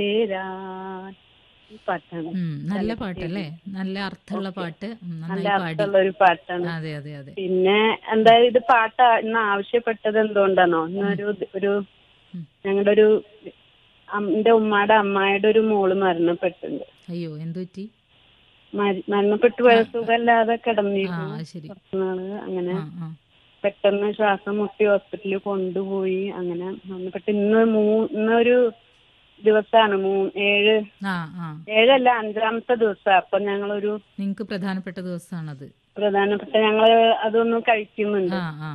ചേരാൻ ഈ പാട്ടാണ് ഉം, നല്ല പാട്ടല്ലേ നല്ല അർത്ഥമുള്ള പാട്ട് ഉം, നല്ല നന്നായി പാടി അർത്ഥമുള്ള ഒരു പാട്ടാണ് അതെ അതെ അതെ പിന്നെ എന്തായാലും ഇത് പാട്ട് ഇന്ന് ആവശ്യപ്പെട്ടത് എന്തുകൊണ്ടാണോ ഇന്നൊരു ഒരു ഉം. ഞങ്ങളുടെ ഒരു അം- എന്റെ ഉമ്മയുടെ അമ്മായിയുടെ ഒരു മോള് മരണപ്പെട്ടിട്ടുണ്ട് അയ്യോ എന്തു പറ്റി മര- മരണപ്പെട്ടു പോയ സുഖമില്ലാതെ ആ കിടന്നിരുന്നു അത് ശരി കുറച്ച് നാള് അങ്ങനെ ആ ആ പെട്ടെന്ന് ശ്വാസം മുട്ടി ഹോസ്പിറ്റലിൽ കൊണ്ടുപോയി അങ്ങനെ മരണപ്പെട്ട് ഇന്ന് മൂ ഇന്നൊരു ദിവസമാണ് മൂ ഏഴ് ആ ആ ഏഴല്ല അഞ്ചാമത്തെ ദിവസം അപ്പൊ ഞങ്ങളൊരു നിങ്ങക്ക് പ്രധാനപ്പെട്ട ദിവസമാണത് പ്രധാനപ്പെട്ട ഞങ്ങള് അതൊന്നും കഴിക്കുന്നുണ്ട് ആ ആ